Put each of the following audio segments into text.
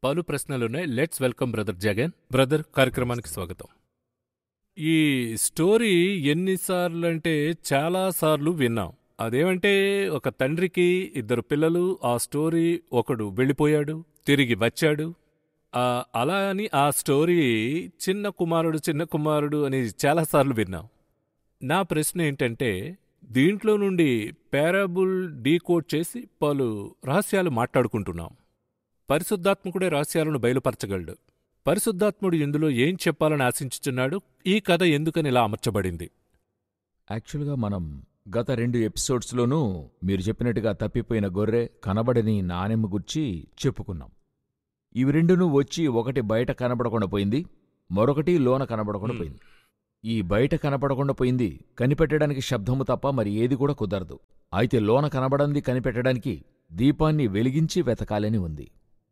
పలు ప్రశ్నలున్నాయి let's welcome brother Jagan brother కార్యక్రమానికి స్వాగతం ఈ స్టోరీ ఎన్నిసార్లు అంటే చాలా సార్లు విన్నాం అదేమంటే ఒక తండ్రికి ఇద్దరు పిల్లలు ఆ స్టోరీ ఒకడు వెళ్ళిపోయాడు తిరిగి వచ్చాడు ఆ, అలా అని ఆ స్టోరీ చిన్న కుమారుడు చిన్న కుమారుడు అని చాలాసార్లు విన్నాం నా ప్రశ్న ఏంటంటే దీంట్లో నుండి పారాబుల్ డీకోడ్ చేసి పలు రహస్యాలు మాట్లాడుకుంటున్నాం పరిశుద్ధాత్మకుడే రహస్యాలను బయలుపరచగలడు పరిశుద్ధాత్ముడు ఇందులో ఏం చెప్పాలని ఆశించుచున్నాడు ఈ కథ ఎందుకని ఇలా అమర్చబడింది యాక్చువల్గా మనం గత రెండు ఎపిసోడ్స్లోనూ మీరు చెప్పినట్టుగా తప్పిపోయిన గొర్రె కనబడని నాణెమ్మ గుర్చి చెప్పుకున్నాం ఇవి రెండునూ వచ్చి ఒకటి బయట కనబడకుండా పోయింది మరొకటి లోన కనబడకుండా Hmm. పోయింది ఈ బయట కనబడకుండా పోయింది కనిపెట్టడానికి శబ్దము తప్ప మరి ఏది కూడా కుదరదు అయితే లోన కనబడంది కనిపెట్టడానికి దీపాన్ని వెలిగించి వెతకాలని ఉంది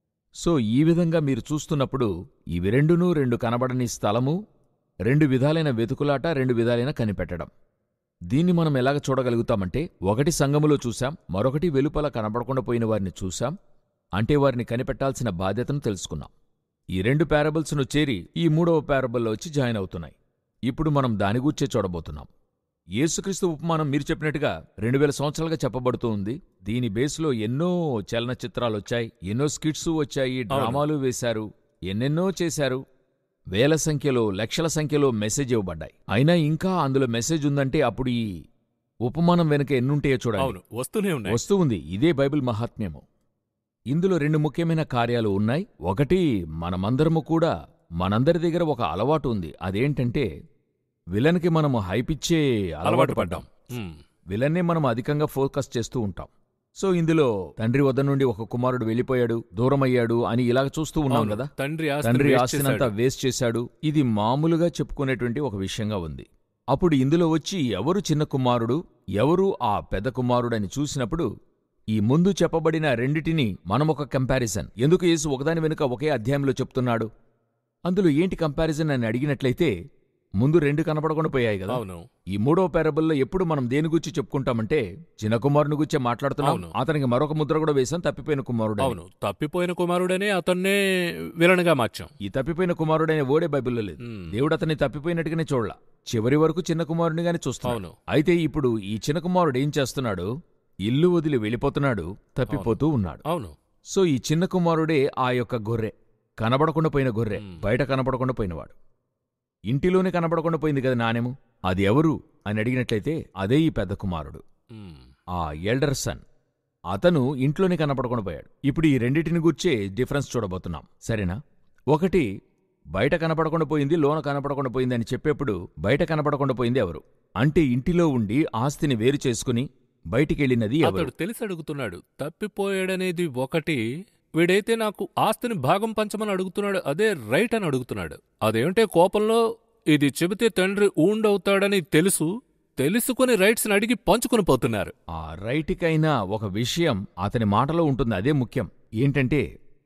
సో ఈ విధంగా మీరు చూస్తున్నప్పుడు ఇవి రెండునూ రెండు కనబడని స్థలము రెండు విధాలైన వెతుకులాట రెండు విధాలైన కనిపెట్టడం దీన్ని మనం ఎలాగ చూడగలుగుతామంటే ఒకటి సంఘములో చూశాం మరొకటి వెలుపల కనబడకుండా పోయిన వారిని చూశాం అంటే వారిని కనిపెట్టాల్సిన బాధ్యతను తెలుసుకున్నాం ఈ రెండు పారబుల్స్ను చేరి ఈ మూడవ పారబుల్లో వచ్చి జాయిన్ అవుతున్నాయి ఇప్పుడు మనం దాని గూర్చే చూడబోతున్నాం యేసుక్రీస్తు ఉపమానం మీరు చెప్పినట్టుగా రెండు వేల సంవత్సరాలుగా చెప్పబడుతూ ఉంది దీని బేస్లో ఎన్నో చలనచిత్రాలు వచ్చాయి ఎన్నో స్కిట్స్ వచ్చాయి డ్రామాలు వేశారు ఎన్నెన్నో చేశారు వేల సంఖ్యలో లక్షల సంఖ్యలో మెసేజ్ ఇవ్వబడ్డాయి అయినా ఇంకా అందులో మెసేజ్ ఉందంటే అప్పుడు ఈ ఉపమానం వెనుక ఎన్నుంటాయో చూడండి అవును వస్తూనే ఉన్నాయి వస్తూ ఉంది ఇదే బైబిల్ మహాత్మ్యము ఇందులో రెండు ముఖ్యమైన కార్యాలు ఉన్నాయి ఒకటి మనమందరము కూడా మనందరి దగ్గర ఒక అలవాటు ఉంది అదేంటంటే విలన్కి మనము హైపిచ్చే అలవాటు పడ్డాం ఉమ్, విలన్నే మనం అధికంగా ఫోకస్ చేస్తూ ఉంటాం సో ఇందులో తండ్రి వద్ద నుండి ఒక కుమారుడు వెళ్ళిపోయాడు దూరమయ్యాడు అని ఇలాగ చూస్తూ ఉన్నాం అవును. కదా తండ్రి ఆస్తిని తండ్రి waste ఆస్తినంతా చేశాడు. వేస్ట్ చేశాడు ఇది మామూలుగా చెప్పుకునేటువంటి ఒక విషయంగా ఉంది అప్పుడు ఇందులో వచ్చి ఎవరు చిన్న కుమారుడు ఎవరు ఆ పెద్ద కుమారుడని చూసినప్పుడు ఈ ముందు చెప్పబడిన రెండిటిని మనం ఒక కంపారిజన్ ఎందుకు యేసు ఒకదాని వెనుక ఒకే అధ్యాయంలో చెప్తున్నాడు అందులో ఏంటి కంపారిజన్ అని అడిగినట్లయితే ముందు రెండు కనపడకుండా పోయాయి కదా అవును ఈ మూడవ పారబుల్లో ఎప్పుడు మనం దేని గురించి చెప్పుకుంటామంటే చిన్న కుమారుని గురించే మాట్లాడుతున్నాం అవును. అతనికి మరొక ముద్ర కూడా వేశాం తప్పిపోయిన కుమారుడు అని. అవును తప్పిపోయిన కుమారుడనే అతన్నే విలన్గా మార్చాం ఈ తప్పిపోయిన కుమారుడనే ఓడే బైబిల్లో లేదు ఉమ్, దేవుడు అతన్ని తప్పిపోయినట్టుగానే చూడలా చివరి వరకు చిన్న కుమారునిగానే చూస్తున్నాడు అవును అయితే ఇప్పుడు ఈ చిన్న కుమారుడు ఏం చేస్తున్నాడు ఇల్లు వదిలి వెళ్ళిపోతున్నాడు తప్పిపోతూ ఉన్నాడు అవును సో ఈ చిన్న కుమారుడే ఆ యొక్క గొర్రె కనబడకుండా పోయిన గొర్రె మ్. బయట కనబడకుండా పోయినవాడు ఇంటిలోనే కనబడకుండా పోయింది కదా నాణెము అది ఎవరు అని అడిగినట్లయితే అదే ఈ పెద్ద కుమారుడు ఉమ్, ఆ ఎల్డర్ సన్ అతను ఇంట్లోనే కనపడకుండా పోయాడు ఇప్పుడు ఈ రెండిటిని గూర్చే డిఫరెన్స్ చూడబోతున్నాం సరేనా ఒకటి బయట కనపడకుండా పోయింది లోన కనపడకుండా పోయింది అని చెప్పేప్పుడు బయట కనపడకుండా పోయింది ఎవరు అంటే ఇంటిలో ఉండి ఆస్తిని వేరు చేసుకుని బయటికెళ్ళినది ఎవరు అతడు తెలిసి అడుగుతున్నాడు తప్పిపోయాడనేది ఒకటి వీడైతే నాకు ఆస్తిని భాగం పంచమని అడుగుతున్నాడు అదే రైట్ అని అడుగుతున్నాడు అదేంటే కోపంలో ఇది చెబితే తండ్రి ఊండవుతాడని తెలుసు తెలుసుకుని రైట్స్ని అడిగి పంచుకుని పోతున్నారు ఆ రైటికైనా ఒక విషయం అతని మాటలో ఉంటుంది అదే ముఖ్యం ఏంటంటే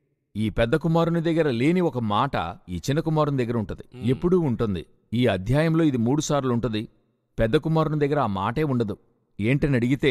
ఈ పెద్ద కుమారుని దగ్గర లేని ఒక మాట ఈ చిన్న కుమారుని దగ్గర ఉంటుంది మ్. ఎప్పుడూ ఉంటుంది ఈ అధ్యాయంలో ఇది మూడుసార్లు ఉంటుంది పెద్ద కుమారుని దగ్గర ఆ మాటే ఉండదు ఏంటని అడిగితే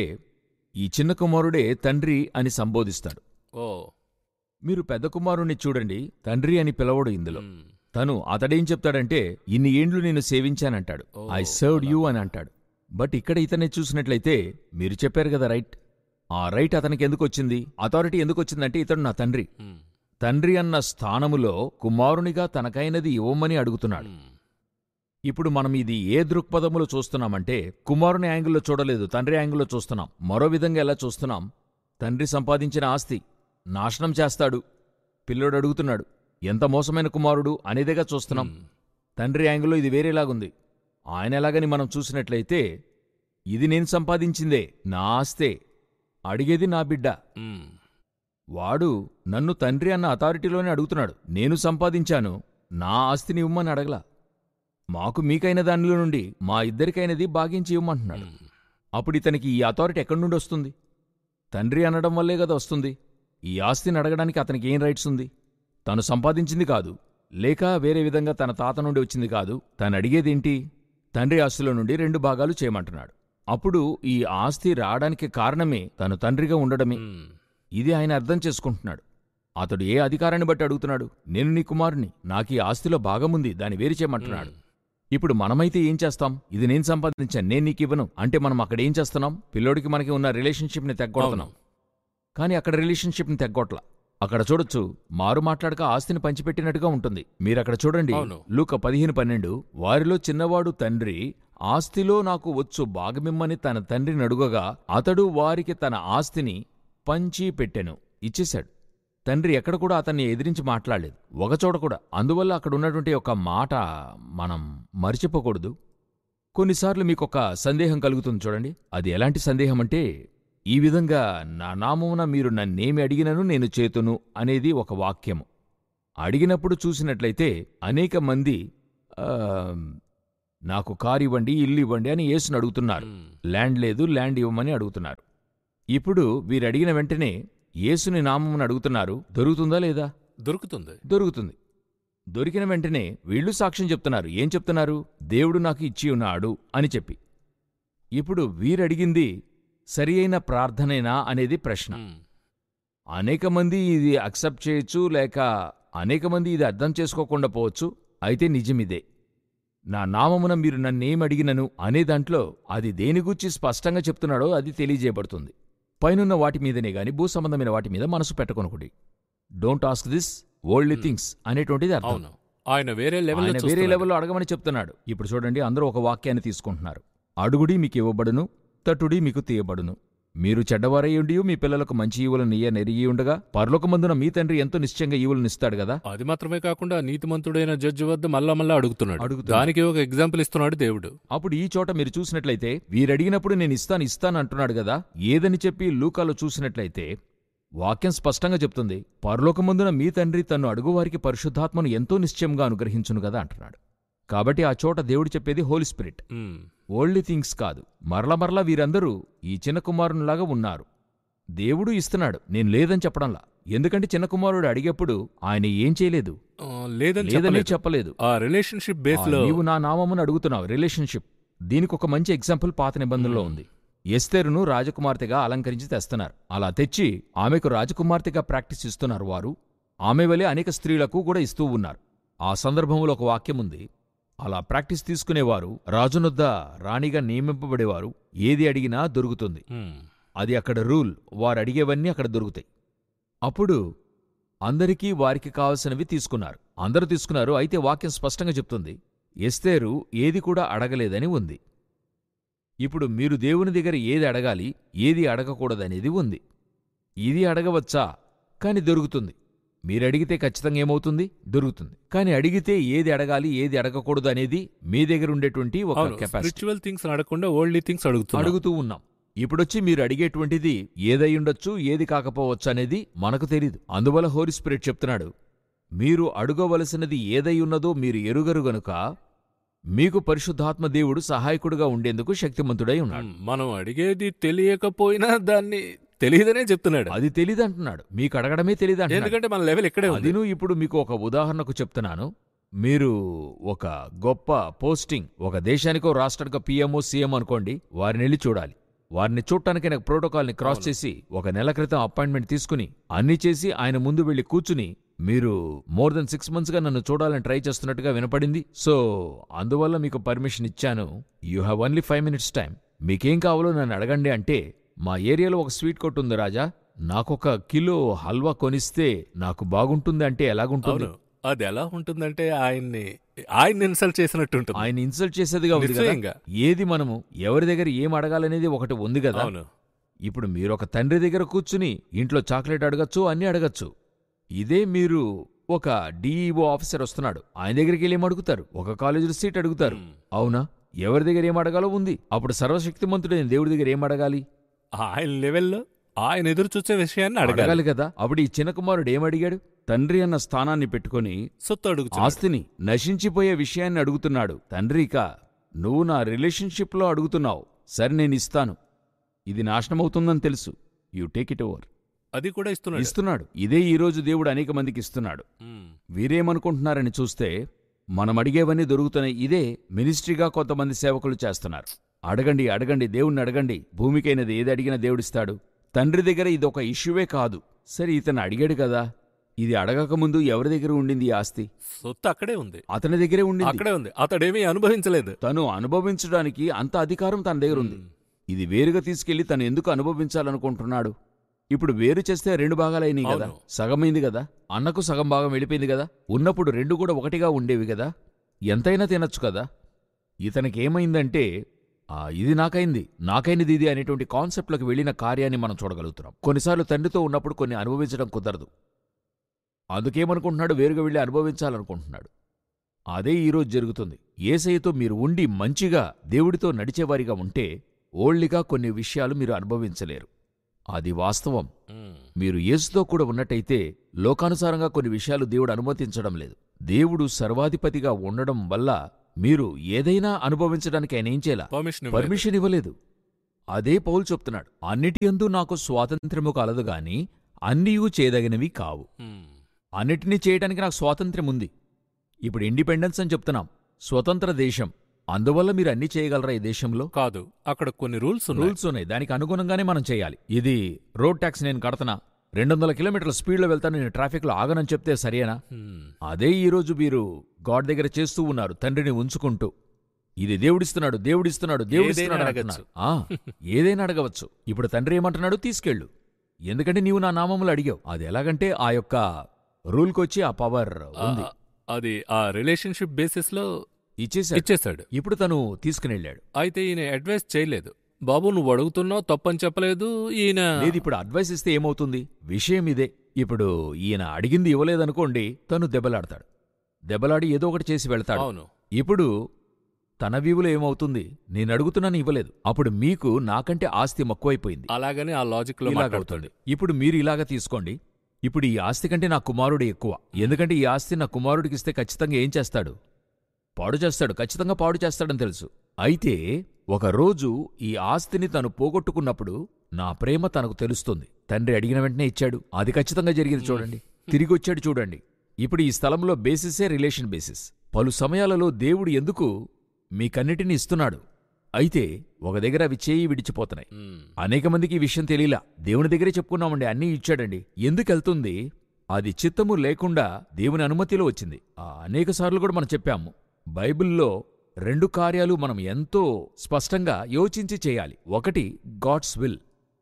ఈ చిన్న కుమారుడే తండ్రి అని సంబోధిస్తాడు ఓ మీరు పెద్ద కుమారుణ్ణి చూడండి తండ్రి అని పిలవడు ఇందులో ఉమ్, తను అతడేం చెప్తాడంటే ఇన్ని ఏండ్లు నేను సేవించానంటాడు ఓ, ఐ సర్వ్డ్ అలా. యూ అని అంటాడు బట్ ఇక్కడ ఇతన్ని చూసినట్లయితే మీరు చెప్పారు కదా రైట్ ఆ రైట్ అతనికి ఎందుకు వచ్చింది అథారిటీ ఎందుకు వచ్చిందంటే ఇతడు నా తండ్రి ఉమ్, తండ్రి అన్న స్థానములో కుమారునిగా తనకైనది ఇవ్వమని అడుగుతున్నాడు ఉమ్, ఇప్పుడు మనం ఇది ఏ దృక్పథములో చూస్తున్నామంటే కుమారుని యాంగిల్లో చూడలేదు తండ్రి యాంగిల్లో చూస్తున్నాం మరో విధంగా ఎలా చూస్తున్నాం తండ్రి సంపాదించిన ఆస్తి నాశనం చేస్తాడు పిల్లోడు అడుగుతున్నాడు ఎంత మోసమైన కుమారుడు అనేదేగా చూస్తున్నాం ఉమ్, తండ్రి యాంగిల్లో ఇది వేరేలాగుంది ఆయన ఎలాగని మనం చూసినట్లయితే ఇది నేను సంపాదించిందే నా ఆస్తే అడిగేది నా బిడ్డ ఉమ్, వాడు నన్ను తండ్రి అన్న అథారిటీలోనే అడుగుతున్నాడు నేను సంపాదించాను నా ఆస్తిని ఇవ్వమని అడగలా మాకు మీకైన దానిలో నుండి మా ఇద్దరికైనది బాగించి ఇవ్వమంటున్నాడు ఉమ్, అప్పుడు ఇతనికి ఈ అథారిటీ ఎక్కడి నుండి వస్తుంది తండ్రి అనడం వల్లే కదా వస్తుంది ఈ ఆస్తిని అడగడానికి అతనికి ఏం రైట్స్ ఉంది తను సంపాదించింది కాదు లేక వేరే విధంగా తన తాత నుండి వచ్చింది కాదు తను అడిగేదేంటి తండ్రి ఆస్తిలో నుండి రెండు భాగాలు చేయమంటున్నాడు అప్పుడు ఈ ఆస్తి రావడానికి కారణమే తను తండ్రిగా ఉండడమే ఉమ్, ఇది ఆయన అర్థం చేసుకుంటున్నాడు అతడు ఏ అధికారాన్ని బట్టి అడుగుతున్నాడు నేను నీ కుమారుని నాకీ ఆస్తిలో భాగముంది దాన్ని వేరు చేయమంటున్నాడు మ్మ్. ఇప్పుడు మనమైతే ఏం చేస్తాం ఇది నేను సంపాదించాను నేను నీకు ఇవ్వను అంటే మనం అక్కడ ఏం చేస్తున్నాం పిల్లోడికి మనకి ఉన్న రిలేషన్షిప్ని తెగ్గొడుతున్నాం అవును. కానీ అక్కడ రిలేషన్షిప్ని తెగ్గొట్ల అక్కడ చూడొచ్చు మారు మాట్లాడక ఆస్తిని పంచిపెట్టినట్టుగా ఉంటుంది మీరక్కడ చూడండి అవును. లూక పదిహేను పన్నెండు వారిలో చిన్నవాడు తండ్రి ఆస్తిలో నాకు వచ్చు భాగమిమ్మని తన తండ్రిని అడుగగా అతడు వారికి తన ఆస్తిని పంచి పెట్టెను ఇచ్చేశాడు తండ్రి ఎక్కడ కూడా అతన్ని ఎదిరించి మాట్లాడలేదు ఒకచోట కూడా అందువల్ల అక్కడ ఉన్నటువంటి ఒక మాట మనం మర్చిపోకూడదు కొన్నిసార్లు మీకు ఒక సందేహం కలుగుతుంది చూడండి అది ఎలాంటి సందేహం అంటే ఈ విధంగా నా నామమున మీరు నన్నేమి అడిగినను నేను చేతును అనేది ఒక వాక్యము అడిగినప్పుడు చూసినట్లయితే అనేక మంది ఆ, నాకు కారు ఇవ్వండి ఇల్లు ఇవ్వండి అని యేసుని అడుగుతున్నారు మ్మ్. ల్యాండ్ లేదు ల్యాండ్ ఇవ్వమని అడుగుతున్నారు ఇప్పుడు వీరు అడిగిన వెంటనే యేసుని నామమును అడుగుతున్నారు దొరుకుతుందా లేదా దొరుకుతుంది దొరుకుతుంది దొరికిన వెంటనే వీళ్ళు సాక్ష్యం చెప్తున్నారు ఏం చెప్తున్నారు దేవుడు నాకు ఇచ్చి ఉన్నాడు అని చెప్పి ఇప్పుడు వీరడిగింది సరి అయిన ప్రార్థనేనా అనేది ప్రశ్న మ్మ్. అనేక మంది ఇది అక్సెప్ట్ చేయొచ్చు లేక అనేక మంది ఇది అర్థం చేసుకోకుండా పోవచ్చు అయితే నిజమిదే నా నామమున మీరు నన్నేమడిగినను అనే దాంట్లో అది దేనిగూర్చి స్పష్టంగా చెప్తున్నాడో అది తెలియజేయబడుతుంది పైనున్న వాటి మీదనే గాని భూసంబంధమైన వాటి మీద మనసు పెట్టకొనకుడి don't ask this worldly things అనేటువంటిది అర్థం అవును ఆయన వేరే లెవెల్లో ఆయన వేరే చూస్తున్నాడు. లెవెల్లో అడగమని చెప్తున్నాడు ఇప్పుడు చూడండి అందరూ ఒక వాక్యాన్ని తీసుకుంటున్నారు అడుగుడి మీకు ఇవ్వబడును తట్టుడి మీకు తీయబడును మీరు చెడ్డవారయ్యుండి మీ పిల్లలకు మంచి ఈవులను ఇయ్య నెరిగి ఉండగా పరలోకమందున మీ తండ్రి ఎంతో నిశ్చయంగా ఈవులను ఇస్తాడు కదా అది మాత్రమే కాకుండా నీతిమంతుడైన జడ్జి వద్ద మళ్ళా మళ్ళా అడుగుతున్నాడు అడుగుతున్నాడు. దానికి ఒక ఎగ్జాంపుల్ ఇస్తున్నాడు దేవుడు అప్పుడు ఈ చోట మీరు చూసినట్లయితే వీరడిగినప్పుడు నేను ఇస్తాను ఇస్తాను అంటున్నాడు కదా ఏదని చెప్పి లూకాలో చూసినట్లయితే వాక్యం స్పష్టంగా చెప్తుంది పరలోకమందున మీ తండ్రి తన్ను అడుగువారికి పరిశుద్ధాత్మను ఎంతో నిశ్చయంగా అనుగ్రహించును కదా అంటున్నాడు కాబట్టి ఆ చోట దేవుడు చెప్పేది హోలీ స్పిరిట్ మ్మ్. ఓల్డ్ థింగ్స్ కాదు మరల మరల వీరందరూ ఈ చిన్న కుమారునిలాగా ఉన్నారు దేవుడు ఇస్తున్నాడు నేను లేదని చెప్పడంలా ఎందుకంటే చిన్న కుమారుడు అడిగేప్పుడు ఆయన ఏం చేయలేదు ఆ, లేదని లేదని చెప్పలేదు చెప్పలేదు ఆ రిలేషన్షిప్ బేస్ ఆ, లో నీవు నా నామమును అడుగుతున్నావు రిలేషన్షిప్ దీనికి ఒక మంచి ఎగ్జాంపుల్ పాత నిబంధనలో ఉంది ఎస్తేరును రాజకుమార్తెగా అలంకరించి తెస్తున్నారు అలా తెచ్చి ఆమెకు రాజకుమార్తెగా ప్రాక్టీస్ ఇస్తున్నారు వారు ఆమె వలె అనేక స్త్రీలకు కూడా ఇస్తూ ఉన్నారు ఆ సందర్భంలో ఒక వాక్యం ఉంది అలా ప్రాక్టీస్ తీసుకునేవారు రాజునొద్ద రాణిగా నియమింపబడేవారు ఏది అడిగినా దొరుకుతుంది మ్మ్. అది అక్కడ రూల్ వారు అడిగేవన్నీ అక్కడ దొరుకుతాయి అప్పుడు అందరికీ వారికి కావలసినవి తీసుకున్నారు అందరూ తీసుకున్నారు అయితే వాక్యం స్పష్టంగా చెప్తుంది ఎస్తేరు ఏది కూడా అడగలేదని ఉంది ఇప్పుడు మీరు దేవుని దగ్గర ఏది అడగాలి ఏది అడగకూడదనేది ఉంది ఇది అడగవచ్చా కాని దొరుకుతుంది మీరడిగితే ఖచ్చితంగా ఏమవుతుంది దొరుకుతుంది కాని అడిగితే ఏది అడగాలి ఏది అడగకూడదు అనేది మీ దగ్గర ఉండేటువంటి ఒక అవును కెపాసిటీ స్పిరిచువల్ థింగ్స్ అడగకుండా ఓల్డ్లీ థింగ్స్ అడుగుతున్నాడు అడుగుతూ ఉన్నాం ఇప్పుడొచ్చి మీరు అడిగేటువంటిది ఏదై ఉండొచ్చు ఏది కాకపోవచ్చు అనేది మనకు తెలీదు అందువల్ల హోరీ స్పిరిట్ చెప్తున్నాడు మీరు అడుగవలసినది ఏదై ఉన్నదో మీరు ఎరుగరు గనుక మీకు పరిశుద్ధాత్మ దేవుడు సహాయకుడుగా ఉండేందుకు శక్తిమంతుడై ఉన్నాడు మనం అడిగేది తెలియకపోయినా దాన్ని తెలియదనే చెప్తున్నాడు అది తెలీదంటున్నాడు మీకు అడగడమే తెలీదంటున్నాడు ఎందుకంటే మన లెవెల్ ఇక్కడే ఉంది అదిను ఇప్పుడు మీకు ఒక ఉదాహరణకు చెప్తున్నాను మీరు ఒక గొప్ప పోస్టింగ్ ఒక దేశానికో రాష్ట్రానికో పిఎంఓ సీఎం అనుకోండి వారిని వెళ్ళి చూడాలి వారిని చూడటానికి నాకు ప్రోటోకాల్ని క్రాస్ అవును. చేసి ఒక నెల క్రితం అపాయింట్మెంట్ తీసుకుని అన్ని చేసి ఆయన ముందు వెళ్లి కూర్చుని మీరు మోర్ దెన్ సిక్స్ మంత్స్గా నన్ను చూడాలని ట్రై చేస్తున్నట్టుగా వినపడింది సో అందువల్ల మీకు పర్మిషన్ ఇచ్చాను you have only five minutes time మీకేం కావాలో నన్ను అడగండి అంటే మా ఏరియాలో ఒక స్వీట్ కొట్టు ఉంది రాజా నాకొక కిలో హల్వా కొనిస్తే నాకు బాగుంటుంది అంటే ఎలాగుంటుంది అవును అది ఎలా ఉంటుందంటే ఆయన్ని ఆయన ఇన్సల్ట్ చేసినట్టు ఉంటుంది ఆయన ఇన్సల్ట్ చేసేదిగా ఉంది కదా నిశ్చయంగా. ఏది మనము ఎవరి దగ్గర ఏం అడగాలనేది ఒకటి ఉంది కదా అవును ఇప్పుడు మీరు ఒక తండ్రి దగ్గర కూర్చుని ఇంట్లో చాక్లెట్ అడగచ్చు అన్నీ అడగచ్చు ఇదే మీరు ఒక డిఈఓ ఆఫీసర్ వస్తున్నాడు ఆయన దగ్గరికి వెళ్ళి ఏం అడుగుతారు ఒక కాలేజీలో సీట్ అడుగుతారు మ్మ్. అవునా ఎవరి దగ్గర ఏం అడగాలో ఉంది అప్పుడు సర్వశక్తిమంతుడైన దేవుడి దగ్గర ఏం అడగాలి ఆయన లెవెల్లో ఆయన ఎదురు చూసే విషయాన్ని అడగాలి అడగాలి కదా అప్పుడు ఈ చిన్న కుమారుడు ఏం అడిగాడు తండ్రి అన్న స్థానాన్ని పెట్టుకొని సొత్తు అడుగుతున్నాడు ఆస్తిని నశించిపోయే విషయాన్ని అడుగుతున్నాడు తండ్రిక నువ్వు నా రిలేషన్షిప్లో అడుగుతున్నావు సరే నేను ఇస్తాను ఇది నాశనమవుతుందని తెలుసు యు టేక్ ఇట్ ఓవర్ అది కూడా ఇస్తున్నాడు ఇస్తున్నాడు ఇదే ఈ రోజు దేవుడు అనేక మందికి ఇస్తున్నాడు మ్మ్. వీరేమనుకుంటున్నారని చూస్తే మనం అడిగేవన్నీ దొరుకుతున్నాయి ఇదే మినిస్ట్రీగా కొంతమంది సేవకులు చేస్తున్నారు అడగండి అడగండి దేవుణ్ణి అడగండి భూమికైనది ఏది అడిగినా దేవుడిస్తాడు తండ్రి దగ్గర ఇది ఒక ఇష్యూవే కాదు సరే ఇతను అడిగాడు కదా ఇది అడగకముందు ఎవరి దగ్గర ఉండింది ఈ ఆస్తి సొత్తు అక్కడే ఉంది అతని దగ్గరే ఉండింది అక్కడే ఉంది అతడేమీ అనుభవించలేదు తను అనుభవించడానికి అంత అధికారం తన దగ్గర ఉంది మ్మ్. ఇది వేరుగా తీసుకెళ్లి తను ఎందుకు అనుభవించాలనుకుంటున్నాడు ఇప్పుడు వేరు చేస్తే రెండు భాగాలైనవి కదా అవును. సగమైంది కదా అన్నకు సగం భాగం వెళ్ళిపోయింది కదా ఉన్నప్పుడు రెండు కూడా ఒకటిగా ఉండేవి కదా ఎంతైనా తినొచ్చు కదా ఇతనికి ఏమైందంటే ఆ ఇది నాకైంది నాకైనది ఇది అనేటువంటి కాన్సెప్ట్లోకి వెళ్ళిన కార్యాన్ని మనం చూడగలుగుతున్నాం కొన్నిసార్లు తండ్రితో ఉన్నప్పుడు కొన్ని అనుభవించడం కుదరదు అందుకేమనుకుంటున్నాడు వేరుగా వెళ్ళి అనుభవించాలనుకుంటున్నాడు అదే ఈరోజు జరుగుతుంది ఏసయ్యతో మీరు ఉండి మంచిగా దేవుడితో నడిచేవారిగా ఉంటే ఓళ్లిగా కొన్ని విషయాలు మీరు అనుభవించలేరు అది వాస్తవం మ్మ్. మీరు యేసుతో కూడా ఉన్నట్టయితే లోకానుసారంగా కొన్ని విషయాలు దేవుడు అనుమతించడం లేదు దేవుడు సర్వాధిపతిగా ఉండడం వల్ల మీరు ఏదైనా అనుభవించడానికి ఆయన ఏం చేయాల పర్మిషన్ ఇవ్వలేదు. పర్మిషన్ ఇవ్వలేదు అదే పౌలు చెప్తున్నాడు అన్నిటియందు నాకు స్వాతంత్ర్యము కలదు గాని అన్నీయూ చేయదగినవి కావు మ్మ్. అన్నిటినీ చేయడానికి నాకు స్వాతంత్ర్యం ఉంది ఇప్పుడు ఇండిపెండెన్స్ అని చెప్తున్నాం స్వతంత్ర దేశం అందువల్ల మీరు అన్ని చేయగలరా ఈ దేశంలో కాదు అక్కడ కొన్ని రూల్స్ ఉన్నాయి రూల్స్ ఉన్నాయి దానికి అనుగుణంగానే మనం చేయాలి ఇది రోడ్ ట్యాక్స్ నేను కడతనా రెండు వందల కిలోమీటర్ల స్పీడ్లో వెళ్తాను నేను ట్రాఫిక్లో ఆగనని చెప్తే సరేనా మ్మ్. అదే ఈ రోజు మీరు గాడ్ దగ్గర చేస్తూ ఉన్నారు తండ్రిని ఉంచుకుంటూ ఇది దేవుడిస్తున్నాడు దేవుడిస్తున్నాడు దేవుడిస్తున్నాడు ఏదైనా అంటున్నారు. ఆ ఏదైనా అడగవచ్చు ఇప్పుడు తండ్రి ఏమంటున్నాడు తీసుకెళ్ళు ఎందుకంటే నీవు నా నామములు అడిగావు అది ఎలాగంటే ఆ యొక్క రూల్కొచ్చి ఆ పవర్ ఉంది ఆ, అది ఆ రిలేషన్షిప్ బేసిస్ లో ఇచ్చేసాడు ఇచ్చేశాడు ఇప్పుడు తను తీసుకుని వెళ్ళాడు అయితే ఈయన అడ్వైస్ చేయలేదు బాబు నువ్వు అడుగుతున్నావు తప్పని చెప్పలేదు ఈయన లేదు ఇప్పుడు అడ్వైస్ ఇస్తే ఏమవుతుంది విషయం ఇదే ఇప్పుడు ఈయన అడిగింది ఇవ్వలేదనుకోండి తను దెబ్బలాడతాడు దెబ్బలాడి ఏదో ఒకటి చేసి వెళ్తాడు అవును ఇప్పుడు తన వ్యూలో ఏమవుతుంది నేను అడుగుతున్నాను ఇవ్వలేదు అప్పుడు మీకు నాకంటే ఆస్తి మక్కువైపోయింది అలాగని ఆ లాజిక్ లో ఇలాగవుతుంది ఇప్పుడు మీరు ఇలాగ తీసుకోండి ఇప్పుడు ఈ ఆస్తి కంటే నా కుమారుడు ఎక్కువ ఎందుకంటే ఈ ఆస్తి నా కుమారుడికి ఇస్తే ఖచ్చితంగా ఏం చేస్తాడు పాడు చేస్తాడు ఖచ్చితంగా పాడు చేస్తాడని తెలుసు అయితే ఒక రోజు ఈ ఆస్తిని తను పోగొట్టుకున్నప్పుడు నా ప్రేమ తనకు తెలుస్తుంది తండ్రి అడిగిన వెంటనే ఇచ్చాడు అది ఖచ్చితంగా జరిగింది చూడండి తిరిగి వచ్చాడు చూడండి ఇప్పుడు ఈ స్థలంలో బేసిసే రిలేషన్ బేసిస్ పలు సమయాలలో దేవుడు ఎందుకు మీకన్నిటినీ ఇస్తున్నాడు అయితే ఒక దగ్గర అవి చేయి విడిచిపోతున్నాయి మ్మ్. అనేక మందికి ఈ విషయం తెలియలా దేవుని దగ్గరే చెప్పుకున్నామండి అన్నీ ఇచ్చాడండి ఎందుకెళ్తుంది అది చిత్తము లేకుండా దేవుని అనుమతిలో వచ్చింది ఆ అనేక సార్లు కూడా మనం చెప్పాము బైబిల్లో రెండు కార్యాలు మనం ఎంతో స్పష్టంగా యోచించి చేయాలి ఒకటి గాడ్స్ విల్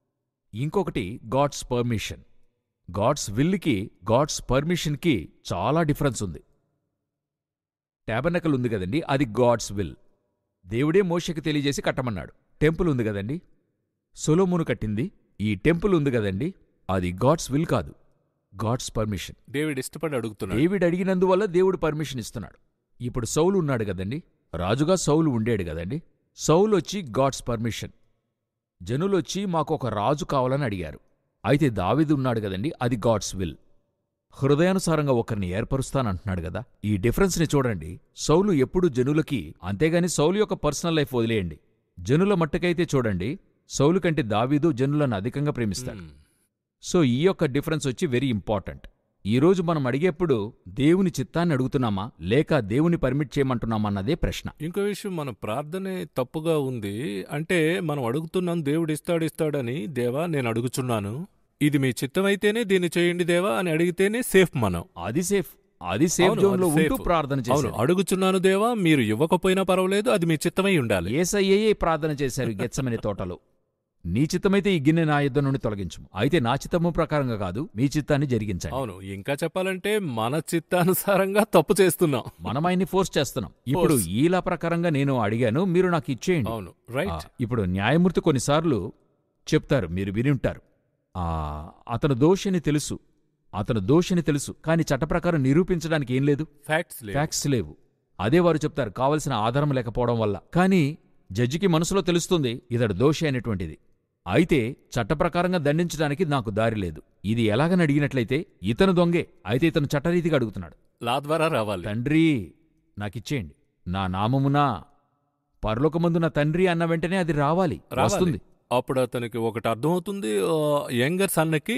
ఇంకొకటి గాడ్స్ పర్మిషన్ గాడ్స్ విల్కి గాడ్స్ పర్మిషన్కి చాలా డిఫరెన్స్ ఉంది ట్యాబర్నకల్ ఉంది కదండి అది గాడ్స్ విల్ దేవుడే మోషకి తెలియజేసి కట్టమన్నాడు టెంపుల్ ఉంది కదండి సొలోమును కట్టింది ఈ టెంపుల్ ఉంది కదండి అది గాడ్స్ విల్ కాదు గాడ్స్ పర్మిషన్ డేవిడ్ ఇష్టపడి అడుగుతున్నాడు డేవిడ్ అడిగినందువల్ల దేవుడు పర్మిషన్ ఇస్తున్నాడు ఇప్పుడు సౌలు ఉన్నాడు కదండి రాజుగా సౌలు ఉండేడు కదండి సౌలు వచ్చి గాడ్స్ పర్మిషన్ జనులొచ్చి మాకు ఒక రాజు కావాలని అడిగారు అయితే దావీదు ఉన్నాడు కదండి అది గాడ్స్ విల్ హృదయానుసారంగా ఒకరిని ఏర్పరుస్తానంటున్నాడు కదా ఈ డిఫరెన్స్ని చూడండి సౌలు ఎప్పుడు జనులకి అంతేగాని సౌలు యొక్క పర్సనల్ లైఫ్ వదిలేయండి జనుల మట్టుకైతే చూడండి సౌలు కంటే దావీదు జనులను అధికంగా ప్రేమిస్తాడు మ్మ్. సో ఈ యొక్క డిఫరెన్స్ వచ్చి వెరీ ఇంపార్టెంట్ ఈ రోజు మనం అడిగేప్పుడు దేవుని చిత్తాన్ని అడుగుతున్నామా లేక దేవుని పర్మిట్ చేయమంటున్నామా అన్నదే ప్రశ్న ఇంకో విషయం మన ప్రార్థనే తప్పుగా ఉంది అంటే మనం అడుగుతున్నాం దేవుడు ఇస్తాడు ఇస్తాడని దేవా నేను అడుగుచున్నాను ఇది మీ చిత్తమైతేనే దీన్ని చేయండి దేవా అని అడిగితేనే సేఫ్ మనం అది సేఫ్ అది సేఫ్ అవును, జోన్ లో అది ఉంటూ safe. ప్రార్థన అవును చేశారు అడుగుచున్నాను దేవా మీరు ఇవ్వకపోయినా పర్వాలేదు అది మీ చిత్తమై ఉండాలి ఏసయ్యే ప్రార్థన చేశారు గెచ్చమనే తోటలో నీ చిత్తమైతే ఈ గిన్నె నా యుద్ధం నుండి తొలగించుము అయితే నా చిత్తము ప్రకారంగా కాదు మీ చిత్తాన్ని జరిగించండి అవును ఇంకా చెప్పాలంటే మన చిత్తానుసారంగా తప్పు చేస్తున్నాం మనం ఆయన్ని ఫోర్స్ చేస్తున్నాం ఇప్పుడు Force. ఈలా ప్రకారంగా నేను అడిగాను మీరు నాకు ఇచ్చేయండి అవును ఆ, రైట్ ఇప్పుడు న్యాయమూర్తి కొన్నిసార్లు చెప్తారు మీరు విని ఉంటారు ఆ, అతను దోషిని తెలుసు అతను దోషిని తెలుసు కానీ చట్ట ప్రకారం నిరూపించడానికి ఏం లేదు ఫ్యాక్ట్స్ లేవు ఫ్యాక్ట్స్ లేవు అదే వారు చెప్తారు కావలసిన ఆధారం లేకపోవడం వల్ల కానీ జడ్జికి మనసులో తెలుస్తుంది ఇతడు దోషి అనేటువంటిది అయితే చట్ట ప్రకారంగా దండించడానికి నాకు దారి లేదు ఇది ఎలాగని అడిగినట్లయితే ఇతను దొంగే అయితే ఇతను చట్టరీతిగా అడుగుతున్నాడు లా ద్వారా రావాలి తండ్రి నాకిచ్చేయండి నా నామమునా పరలోకమందు నా తండ్రి అన్న వెంటనే అది రావాలి రావాలి. వస్తుంది అప్పుడు అతనికి ఒకటి అర్థమవుతుంది యంగర్ సన్నకి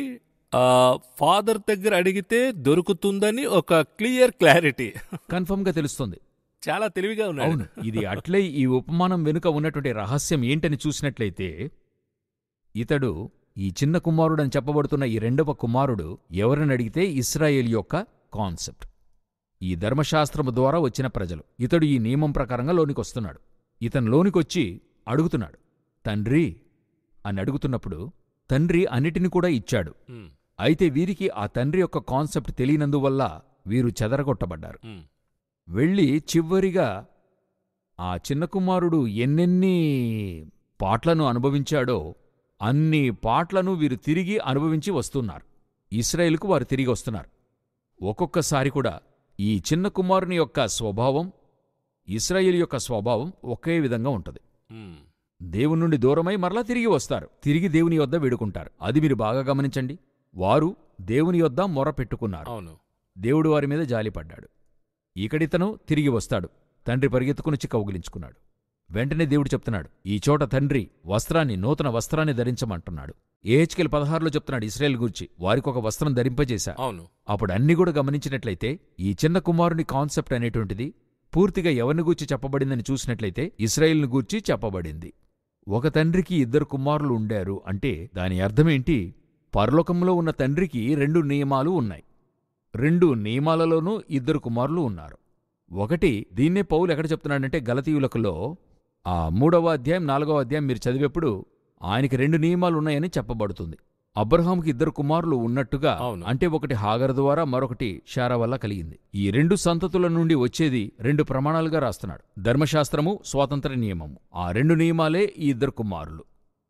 ఫాదర్ దగ్గర అడిగితే దొరుకుతుందని ఒక క్లియర్ క్లారిటీ కన్ఫర్మ్ గా తెలుస్తుంది చాలా తెలివిగా ఉన్నాడు అవును ఇది అట్లే ఈ ఉపమానం వెనుక ఉన్నటువంటి రహస్యం ఏంటని చూసినట్లయితే ఇతడు ఈ చిన్న కుమారుడని చెప్పబడుతున్న ఈ రెండవ కుమారుడు ఎవరిని అడిగితే ఇస్రాయేల్ యొక్క కాన్సెప్ట్ ఈ ధర్మశాస్త్రము ద్వారా వచ్చిన ప్రజలు ఇతడు ఈ నియమం ప్రకారంగా లోనికొస్తున్నాడు ఇతను లోనికొచ్చి అడుగుతున్నాడు తండ్రి అని అడుగుతున్నప్పుడు తండ్రి అన్నిటిని కూడా ఇచ్చాడు ఉమ్, అయితే వీరికి ఆ తండ్రి యొక్క కాన్సెప్ట్ తెలియనందువల్ల వీరు చెదరగొట్టబడ్డారు ఉమ్, వెళ్ళి చివరిగా ఆ చిన్న కుమారుడు ఎన్నెన్ని పాట్లను అనుభవించాడో అన్ని పాట్లను వీరు తిరిగి అనుభవించి వస్తున్నారు ఇస్రాయేలుకు వారు తిరిగి వస్తున్నారు ఒక్కొక్కసారి కూడా ఈ చిన్న కుమారుని యొక్క స్వభావం ఇస్రాయేల్ యొక్క స్వభావం ఒకే విధంగా ఉంటుంది ఉమ్. దేవుని నుండి దూరమై మరలా తిరిగి వస్తారు తిరిగి దేవుని యొద్ద వేడుకుంటారు అది మీరు బాగా గమనించండి వారు దేవుని యొద్ద మొర పెట్టుకున్నారు అవును దేవుడు వారి మీద జాలిపడ్డాడు ఇకడితను తిరిగి వస్తాడు తండ్రి పరిగెత్తుకునిచ్చి కౌగిలించుకున్నాడు వెంటనే దేవుడు చెప్తున్నాడు ఈ చోట తండ్రి వస్త్రాన్ని నూతన వస్త్రాన్ని ధరించమంటున్నాడు ఏహెచ్కెల్ పదహారులో చెప్తున్నాడు ఇస్రాయేల్ గూర్చి వారికొక వస్త్రం ధరింపజేశా అవును అప్పుడు అన్ని కూడా గమనించినట్లయితే ఈ చిన్న కుమారుని కాన్సెప్ట్ అనేటువంటిది పూర్తిగా ఎవరిని గూర్చి చెప్పబడిందని చూసినట్లయితే ఇస్రాయేల్ని గూర్చి చెప్పబడింది ఒక తండ్రికి ఇద్దరు కుమారులు ఉండారు అంటే దాని అర్థమేంటి పరలోకంలో ఉన్న తండ్రికి రెండు నియమాలు ఉన్నాయి రెండు నియమాలలోనూ ఇద్దరు కుమారులు ఉన్నారు ఒకటి దీన్నే పౌలు ఎక్కడ చెప్తున్నాడంటే గలతీయులకులో ఆ మూడవ అధ్యాయం నాలుగవ అధ్యాయం మీరు చదివేప్పుడు ఆయనకి రెండు నియమాలు ఉన్నాయని చెప్పబడుతుంది అబ్రహాంకి ఇద్దరు కుమారులు ఉన్నట్టుగా అవును. అంటే ఒకటి హాగర్ ద్వారా మరొకటి షారా వల్ల కలిగింది ఈ రెండు సంతతుల నుండి వచ్చేది రెండు ప్రమాణాలుగా రాస్తున్నాడు ధర్మశాస్త్రము స్వాతంత్ర నియమము ఆ రెండు నియమాలే ఈ ఇద్దరు కుమారులు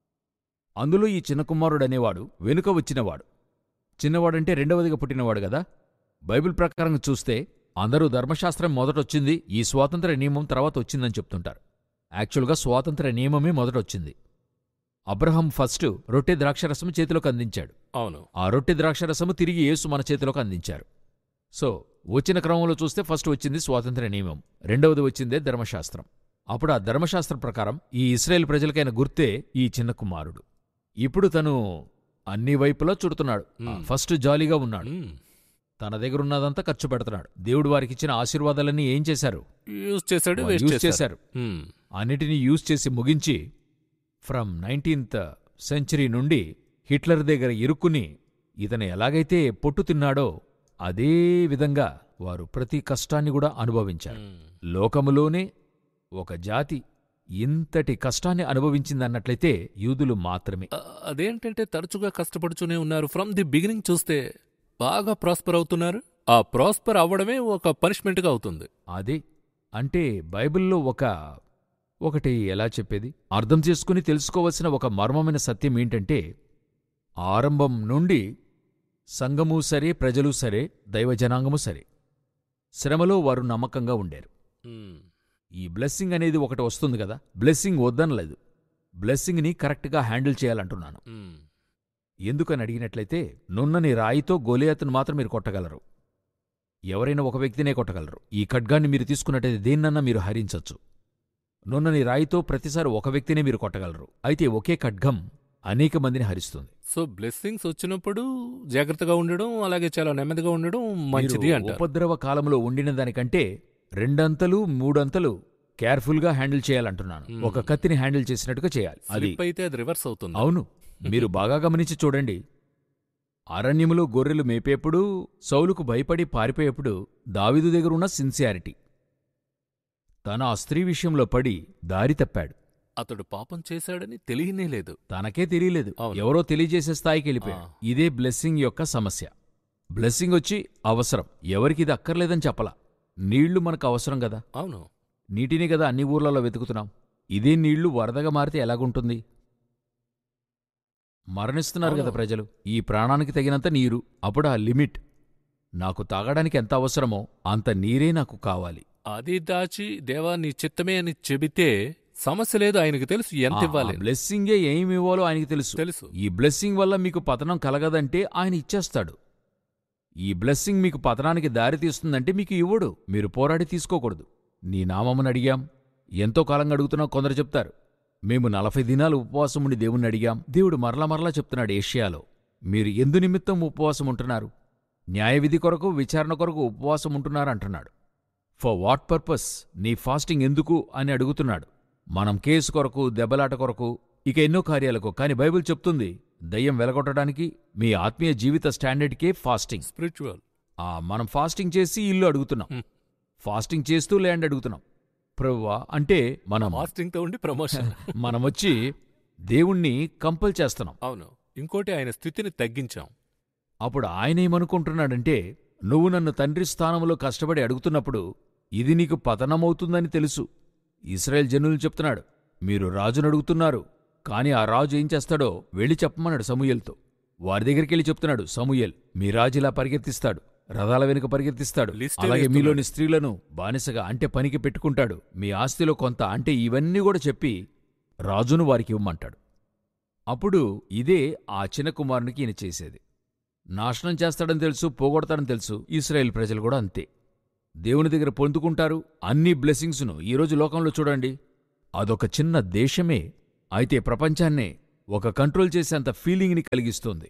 అందులో ఈ చిన్న కుమారుడు అనేవాడు వెనుక వచ్చినవాడు చిన్నవాడంటే రెండవదిగా పుట్టినవాడు గదా బైబిల్ ప్రకారం చూస్తే అందరూ ధర్మశాస్త్రం మొదటొచ్చింది ఈ స్వాతంత్ర నియమం తర్వాత వచ్చిందని చెప్తుంటారు యాక్చువల్గా స్వాతంత్ర నియమమే మొదటొచ్చింది అబ్రహం ఫస్ట్ రొట్టె ద్రాక్షరసము చేతిలోకి అందించాడు అవును ఆ రొట్టె ద్రాక్షరసము తిరిగి యేసు మన చేతిలోకి అందించారు సో వచ్చిన క్రమంలో చూస్తే ఫస్ట్ వచ్చింది స్వాతంత్ర నియమం రెండవది వచ్చిందే ధర్మశాస్త్రం అప్పుడు ఆ ధర్మశాస్త్రం ప్రకారం ఈ ఇస్రాయేల్ ప్రజలకైన గుర్తే ఈ చిన్న కుమారుడు ఇప్పుడు తను అన్ని వైపులా చుడుతున్నాడు మ్మ్. ఫస్ట్ జాలీగా ఉన్నాడు ఉమ్. తన దగ్గరున్నదంతా ఖర్చు పెడుతున్నాడు దేవుడు వారికిచ్చిన ఆశీర్వాదాలన్నీ ఏం చేశారు యూజ్ చేశాడు వారు వేస్ట్ యూజ్ చేశారు చేశారు ఉమ్, అన్నిటినీ యూజ్ చేసి ముగించి ఫ్రమ్ నైన్టీన్త్ సెంచరీ నుండి హిట్లర్ దగ్గర ఇరుక్కుని ఇతను ఎలాగైతే పొట్టు తిన్నాడో అదే విధంగా వారు ప్రతి కష్టాన్ని కూడా అనుభవించారు ఉమ్. లోకములోనే ఒక జాతి ఇంతటి కష్టాన్ని అనుభవించిందన్నట్లయితే యూదులు మాత్రమే ఆ, అదేంటంటే తరచుగా కష్టపడుతూనే ఉన్నారు ఫ్రమ్ ది బిగినింగ్ చూస్తే బాగా ప్రాస్పర్ అవుతున్నారు ఆ ప్రాస్పర్ అవ్వడమే ఒక పనిష్మెంట్గా అవుతుంది అదే అంటే బైబిల్లో ఒక ఒకటి ఎలా చెప్పేది అర్థం చేసుకుని తెలుసుకోవలసిన ఒక మర్మమైన సత్యం ఏంటంటే ఆరంభం నుండి సంఘము సరే ప్రజలు సరే దైవజనాంగము సరే శ్రమలో వారు నమ్మకంగా ఉండారు ఉమ్, ఈ బ్లెస్సింగ్ అనేది ఒకటి వస్తుంది కదా బ్లెస్సింగ్ వద్దనలేదు బ్లెస్సింగ్ని కరెక్ట్గా హ్యాండిల్ చేయాలంటున్నాను ఉమ్, ఎందుకని అడిగినట్లయితే నున్నని రాయితో గోలియాతును మాత్రం మీరు కొట్టగలరు ఎవరైనా ఒక వ్యక్తినే కొట్టగలరు ఈ ఖడ్గాన్ని మీరు తీసుకున్నట్టయితే దేన్నన్నా మీరు హరించొచ్చు నున్నని రాయితో ప్రతిసారి ఒక వ్యక్తినే మీరు కొట్టగలరు అయితే ఒకే ఖడ్గం అనేక మందిని హరిస్తుంది సో బ్లెస్సింగ్స్ వచ్చినప్పుడు జాగ్రత్తగా ఉండడం అలాగే చాలా నెమ్మదిగా ఉండడం మంచిది మీరు అంటారు ఉపద్రవ కాలంలో ఉండిన దానికంటే రెండంతలు మూడంతలు కేర్ఫుల్గా హ్యాండిల్ చేయాలంటున్నాను మ్మ్. ఒక కత్తిని హ్యాండిల్ చేసినట్టుగా చేయాలి అది స్లిప్ అయితే అది రివర్స్ అవుతుంది అవును మీరు బాగా గమనించి చూడండి అరణ్యములో గొర్రెలు మేపేప్పుడు సౌలుకు భయపడి పారిపోయేప్పుడు దావీదు దగ్గరున్న సిన్సియారిటీ తన ఆ స్త్రీ విషయంలో పడి దారి తప్పాడు అతడు పాపం చేశాడని తెలియనే లేదు తనకే తెలియలేదు అవును. ఎవరో తెలియజేసే స్థాయికి వెళ్ళిపోయాడు ఆ. ఇదే బ్లెస్సింగ్ యొక్క సమస్య బ్లెస్సింగ్ వచ్చి అవసరం ఎవరికి ఇది అక్కర్లేదని చెప్పలా నీళ్లు మనకు అవసరం కదా అవును నీటిని కదా అన్ని ఊర్లలో వెతుకుతున్నాం ఇదే నీళ్లు వరదగా మారితే ఎలాగుంటుంది మరణిస్తున్నారు కదా అవును. ప్రజలు ఈ ప్రాణానికి తగినంత నీరు అప్పుడు ఆ లిమిట్ నాకు తాగడానికి ఎంత అవసరమో అంత నీరే నాకు కావాలి అది దాచి దేవా నీ చిత్తమే అని చెబితే సమస్య లేదు ఆయనకు తెలుసు ఎంత ఇవ్వాలి బ్లెస్సింగే ఏమి ఇవ్వాలో ఆయనకి తెలుసు తెలుసు ఈ బ్లెస్సింగ్ వల్ల మీకు పతనం కలగదంటే ఆయన ఇచ్చేస్తాడు ఈ బ్లెస్సింగ్ మీకు పతనానికి దారి తీస్తుందంటే మీకు ఇవ్వడు మీరు పోరాడి తీసుకోకూడదు నీ నామమును అడిగాం ఎంతో కాలంగా అడుగుతున్నావు కొందరు చెప్తారు మేము నలభై దినాలు ఉపవాసం ఉండి దేవుణ్ణి అడిగాం దేవుడు మరలా మరలా చెప్తున్నాడు ఏషియాలో మీరు ఎందు నిమిత్తం ఉపవాసం ఉంటున్నారు న్యాయవిధి కొరకు విచారణ కొరకు ఉపవాసం ఉంటున్నారు అంటున్నాడు ఫర్ వాట్ పర్పస్ నీ ఫాస్టింగ్ ఎందుకు అని అడుగుతున్నాడు మనం కేసు కొరకు దెబ్బలాట కొరకు ఇక ఎన్నో కార్యాలకు కాని బైబిల్ చెప్తుంది దయ్యం వెలగొట్టడానికి మీ ఆత్మీయ జీవిత స్టాండర్డ్కే ఫాస్టింగ్ స్పిరిచువల్ ఆ మనం ఫాస్టింగ్ చేసి ఇల్లు అడుగుతున్నాం హ్మ్. ఫాస్టింగ్ చేస్తూ ల్యాండ్ అడుగుతున్నాం ప్రభువా అంటే మనం ఫాస్టింగ్ తో ఉండి ప్రమోషన్ మనం వచ్చి దేవుణ్ణి కంపల్ చేస్తున్నాం అవును ఇంకోటి ఆయన స్థితిని తగ్గించాం అప్పుడు ఆయన ఏమనుకుంటున్నాడంటే నువ్వు నన్ను తండ్రి స్థానంలో కష్టపడి అడుగుతున్నప్పుడు ఇది నీకు పతనమవుతుందని తెలుసు ఇస్రాయేల్ జనులు చెప్తున్నాడు మీరు రాజును అడుగుతున్నారు కాని ఆ రాజు ఏం చేస్తాడో వెళ్ళి చెప్పమన్నాడు సమూయేల్తో వారి దగ్గరికెళ్ళి చెప్తున్నాడు సమూయేల్ మీ రాజు ఇలా పరిగెత్తిస్తాడు రథాల వెనుక పరిగెత్తిస్తాడు లిస్టే అలాగే వేస్తున్నాడు. మీలోని స్త్రీలను బానిసగా అంటే పనికి పెట్టుకుంటాడు మీ ఆస్తిలో కొంత అంటే ఇవన్నీ కూడా చెప్పి రాజును వారికి ఇవ్వమంటాడు అప్పుడు ఇదే ఆ చిన్న కుమారునికి ఈయన చేసేది నాశనం చేస్తాడని తెలుసు పోగొడతాడని తెలుసు ఇస్రాయేల్ ప్రజలు కూడా అంతే దేవుని దగ్గర పొందుకుంటారు అన్ని బ్లెస్సింగ్స్ను ఈరోజు లోకంలో చూడండి అదొక చిన్న దేశమే అయితే ప్రపంచాన్నే ఒక కంట్రోల్ చేసేంత ఫీలింగ్ని కలిగిస్తుంది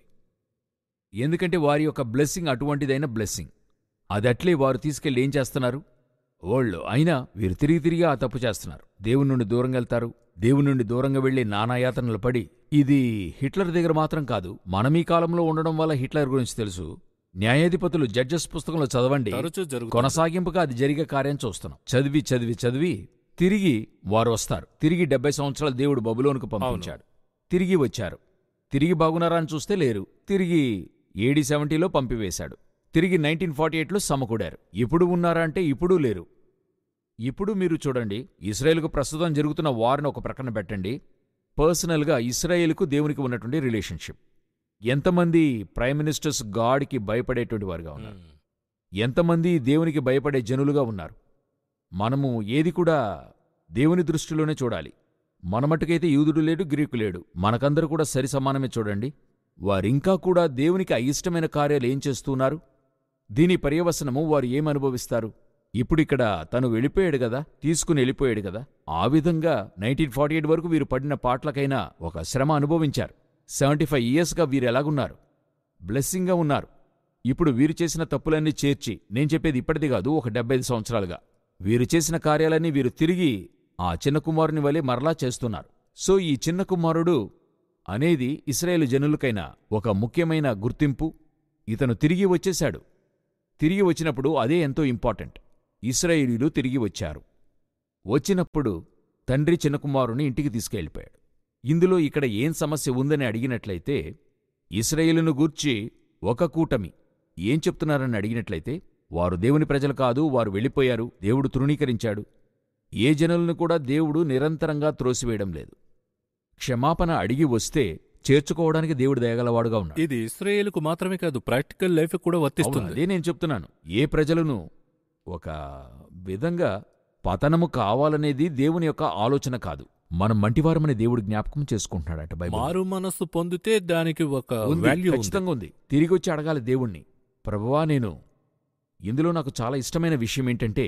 ఎందుకంటే వారి యొక్క బ్లెస్సింగ్ అటువంటిదైన బ్లెస్సింగ్ అదట్లే వారు తీసుకెళ్లి ఏం చేస్తున్నారు ఓళ్ళు అయినా వీరు తిరిగి తిరిగి ఆ తప్పు చేస్తున్నారు దేవుని నుండి దూరంగా వెళ్తారు దేవుని నుండి దూరంగా వెళ్లి నానాయాతనలు పడి ఇది హిట్లర్ దగ్గర మాత్రం కాదు మనం ఈ కాలంలో ఉండడం వల్ల హిట్లర్ గురించి తెలుసు న్యాయాధిపతులు జడ్జెస్ పుస్తకంలో చదవండి తరచూ జరుగుతుంది కొనసాగింపుగా అది జరిగే కార్యం చూస్తున్నాం చదివి చదివి చదివి తిరిగి వారు వస్తారు తిరిగి డెబ్బై సంవత్సరాల దేవుడు బబులోనుకు పంపించాడు తిరిగి వచ్చారు తిరిగి బాగున్నారా అని చూస్తే లేరు తిరిగి ఏడీ సెవెంటీలో పంపివేశాడు తిరిగి నైన్టీన్ ఫార్టీ ఎయిట్లో సమకూడారు ఇప్పుడు ఉన్నారా అంటే ఇప్పుడు లేరు ఇప్పుడు మీరు చూడండి ఇస్రాయేల్కు ప్రస్తుతం జరుగుతున్న వారిని ఒక ప్రక్కన పెట్టండి పర్సనల్గా ఇస్రాయేల్కు దేవునికి ఉన్నటువంటి రిలేషన్షిప్ ఎంతమంది ప్రైమ్ మినిస్టర్స్ గాడ్కి భయపడేటువంటి వారుగా ఉన్నారు ఉమ్. ఎంతమంది దేవునికి భయపడే జనులుగా ఉన్నారు మనము ఏది కూడా దేవుని దృష్టిలోనే చూడాలి మన మట్టుకైతే యూదుడు లేడు గ్రీకు లేడు మనకందరూ కూడా సరి సమానమే చూడండి వారింకా కూడా దేవునికి అయిష్టమైన కార్యాలు ఏం చేస్తున్నారు దీని పర్యవసనము వారు ఏమనుభవిస్తారు ఇప్పుడిక్కడ తను వెళ్ళిపోయాడు కదా తీసుకుని వెళ్ళిపోయాడు కదా ఆ విధంగా నైన్టీన్ ఫార్టీ ఎయిట్ వరకు వీరు పడిన పాటలకైనా ఒక శ్రమ అనుభవించారు సెవెంటీ ఫైవ్ ఇయర్స్గా వీరు ఎలాగున్నారు బ్లెస్సింగ్గా ఉన్నారు ఇప్పుడు వీరు చేసిన తప్పులన్నీ చేర్చి నేను చెప్పేది ఇప్పటిది కాదు ఒక డెబ్బై ఐదు సంవత్సరాలుగా వీరు చేసిన కార్యాలన్నీ వీరు తిరిగి ఆ చిన్న కుమారుని వలె మరలా చేస్తున్నారు సో ఈ చిన్న కుమారుడు అనేది ఇస్రాయేలు జనులకైనా ఒక ముఖ్యమైన గుర్తింపు ఇతను తిరిగి వచ్చేశాడు తిరిగి వచ్చినప్పుడు అదే ఎంతో ఇంపార్టెంట్ ఇస్రాయేలీలు తిరిగి వచ్చారు వచ్చినప్పుడు తండ్రి చిన్న కుమారుని ఇంటికి తీసుకెళ్ళిపోయాడు ఇందులో ఇక్కడ ఏం సమస్య ఉందని అడిగినట్లయితే ఇస్రాయేలును గూర్చి ఒక కూటమి ఏం చెప్తున్నారని అడిగినట్లయితే వారు దేవుని ప్రజలు కాదు వారు వెళ్ళిపోయారు దేవుడు తృణీకరించాడు ఏ జనులను కూడా దేవుడు నిరంతరంగా త్రోసివేయడం లేదు క్షమాపణ అడిగి వస్తే చేర్చుకోవడానికి దేవుడు దయగలవాడుగా ఉన్నాడు ఇది ఇస్రాయేలుకు మాత్రమే కాదు ప్రాక్టికల్ లైఫ్ కూడా అవును, వర్తిస్తుంది అదే నేను చెప్తున్నాను ఏ ప్రజలను ఒక విధంగా పతనము కావాలనేది దేవుని యొక్క ఆలోచన కాదు మనం మంటివారమని దేవుడు జ్ఞాపకం చేసుకుంటున్నాడట బైబిల్ మారు మనస్సు పొందితే దానికి ఒక ఉంది, వాల్యూ ఉంది ఖచ్చితంగా ఉంది తిరిగి వచ్చి అడగాలి దేవుణ్ణి ప్రభువా నేను ఇందులో నాకు చాలా ఇష్టమైన విషయం ఏంటంటే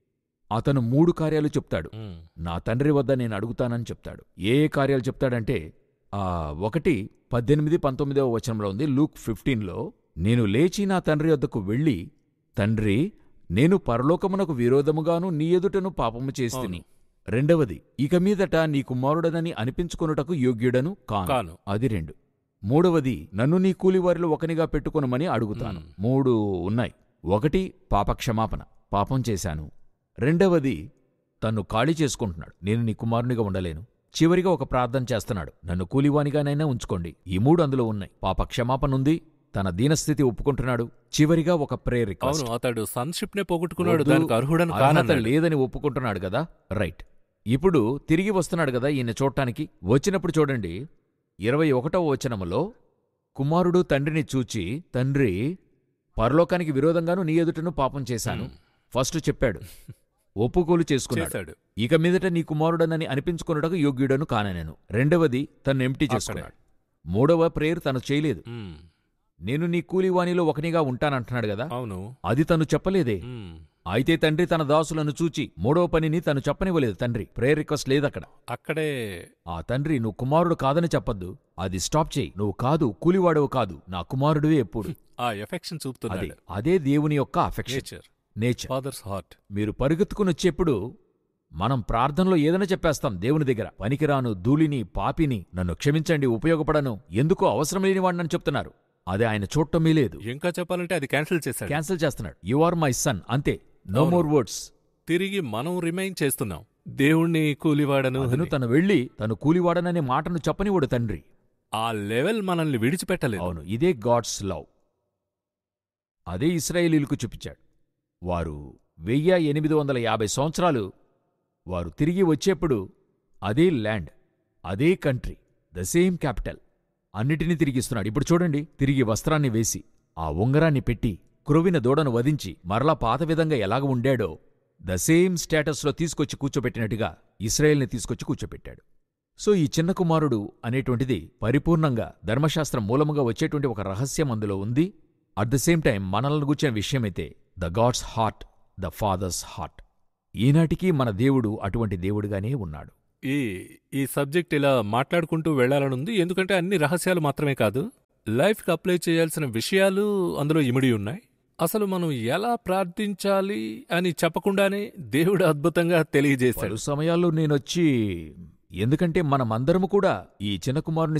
అతను మూడు కార్యాలు చెప్తాడు ఉమ్. నా తండ్రి వద్ద నేను అడుగుతానని చెప్తాడు ఏ ఏ కార్యాలు చెప్తాడంటే ఆ ఒకటి పద్దెనిమిది పంతొమ్మిదవ వచనంలో ఉంది లూక్ ఫిఫ్టీన్లో నేను లేచి నా తండ్రి వద్దకు వెళ్ళి తండ్రి నేను పరలోకమునకు విరోధముగాను నీ ఎదుటను పాపము చేస్తిని అవును. రెండవది ఇక మీదట నీ కుమారుడనని అనిపించుకొనుటకు యోగ్యుడను కాను కాను అది రెండు మూడవది నన్ను నీ కూలివారిలో ఒకనిగా పెట్టుకొనమని అడుగుతాను మ్మ్. మూడు ఉన్నాయి ఒకటి పాపక్షమాపణ పాపం చేశాను రెండవది తన్ను ఖాళీ చేసుకుంటున్నాడు నేను నీ కుమారునిగా ఉండలేను చివరిగా ఒక ప్రార్థన చేస్తున్నాడు నన్ను కూలివానిగానైనా ఉంచుకోండి ఈ మూడు అందులో ఉన్నాయి పాపక్షమాపణ ఉంది తన దీనస్థితి ఒప్పుకుంటున్నాడు చివరిగా ఒక ప్రేయర్ అవును రిక్వెస్ట్ అతడు సన్షిప్ నే పోగొట్టుకున్నాడు వద్దు, దానికి అర్హుడని అర్హత కానన్నాడు లేదని ఒప్పుకుంటున్నాడు కదా రైట్ ఇప్పుడు తిరిగి వస్తున్నాడు కదా ఈయన చూడటానికి వచ్చినప్పుడు చూడండి ఇరవై ఒకటవ వచనములో కుమారుడు తండ్రిని చూచి తండ్రి పరలోకానికి విరోధంగాను నీ ఎదుటను పాపం చేశాను ఉమ్. ఫస్ట్ చెప్పాడు ఒప్పుకోలు చేసుకున్నాడు చేశాడు ఇక మీదట నీ కుమారుడనని అనిపించుకున్నటకు యోగ్యుడను కాననేను రెండవది తను ఎంప్టీ చేసుకున్నాడు మూడవ ప్రేయర్ తను చేయలేదు ఉమ్. నేను నీ కూలివాణిలో ఒకనిగా ఉంటానంటున్నాడు కదా అవును అది తను చెప్పలేదే ఉమ్. అయితే తండ్రి తన దాసులను చూచి మూడవ పనిని తను చెప్పనివ్వలేదు తండ్రి ప్రేయర్ రిక్వెస్ట్ లేదక్కడ అక్కడే ఆ తండ్రి నువ్వు కుమారుడు కాదని చెప్పొద్దు అది స్టాప్ చేయి నువ్వు కాదు కూలివాడవు కాదు నా కుమారుడివే ఎప్పుడు ఆ ఎఫెక్షన్ అదే చూపుతున్నాడు అదే దేవుని యొక్క affection nature nature father's heart మీరు పరుగెత్తుకుని వచ్చేప్పుడు మనం ప్రార్థనలో ఏదైనా చెప్పేస్తాం దేవుని దగ్గర పనికిరాను ధూళిని పాపిని నన్ను క్షమించండి ఉపయోగపడను ఎందుకో అవసరం లేని వాడినని చెప్తున్నారు అదే ఆయన చూడటమే లేదు ఇంకా చెప్పాలంటే అది క్యాన్సిల్ చేశాడు క్యాన్సిల్ చేస్తున్నాడు యు ఆర్ మై సన్ అంతే నో అవును. మోర్ వర్డ్స్ తిరిగి మనం రిమైన్ చేస్తున్నాం దేవుణ్ణి కూలివాడను అతను అని. తను వెళ్లి తను కూలివాడననే మాటను చెప్పనివాడు తండ్రి ఆ లెవెల్ మనల్ని విడిచిపెట్టలేదు అవును ఇదే గాడ్స్ లవ్ అదే ఇస్రాయేలీలకు చూపించాడు వారు వెయ్యి ఎనిమిది వందల యాభై సంవత్సరాలు వారు తిరిగి వచ్చేప్పుడు అదే ల్యాండ్ అదే కంట్రీ ద సేమ్ క్యాపిటల్ అన్నిటినీ తిరిగిస్తున్నాడు ఇప్పుడు చూడండి తిరిగి వస్త్రాన్ని వేసి ఆ ఉంగరాన్ని పెట్టి క్రొవిన దూడను వధించి మరలా పాత విధంగా ఎలాగ ఉండాడో ద సేమ్ స్టేటస్లో తీసుకొచ్చి కూర్చోబెట్టినట్టుగా ఇస్రాయేల్ని తీసుకొచ్చి కూర్చోబెట్టాడు సో ఈ చిన్న కుమారుడు అనేటువంటిది పరిపూర్ణంగా ధర్మశాస్త్రం మూలముగా వచ్చేటువంటి ఒక రహస్యం అందులో ఉంది అట్ ద సేమ్ టైం మనల్ని గుర్చిన విషయమైతే the God's heart the father's heart ఈనాటికి మన దేవుడు అటువంటి దేవుడుగానే ఉన్నాడు ఈ ఈ సబ్జెక్ట్ ఇలా మాట్లాడుకుంటూ వెళ్లాలనుంది ఎందుకంటే అన్ని రహస్యాలు మాత్రమే కాదు లైఫ్కి అప్లై చేయాల్సిన విషయాలు అందులో ఇమిడి ఉన్నాయి అసలు మనం ఎలా ప్రార్థించాలి అని చెప్పకుండానే దేవుడు అద్భుతంగా తెలియజేశాడు పలు సమయాల్లో నేనొచ్చి ఎందుకంటే మనమందరము కూడా ఈ చిన్న కుమారుని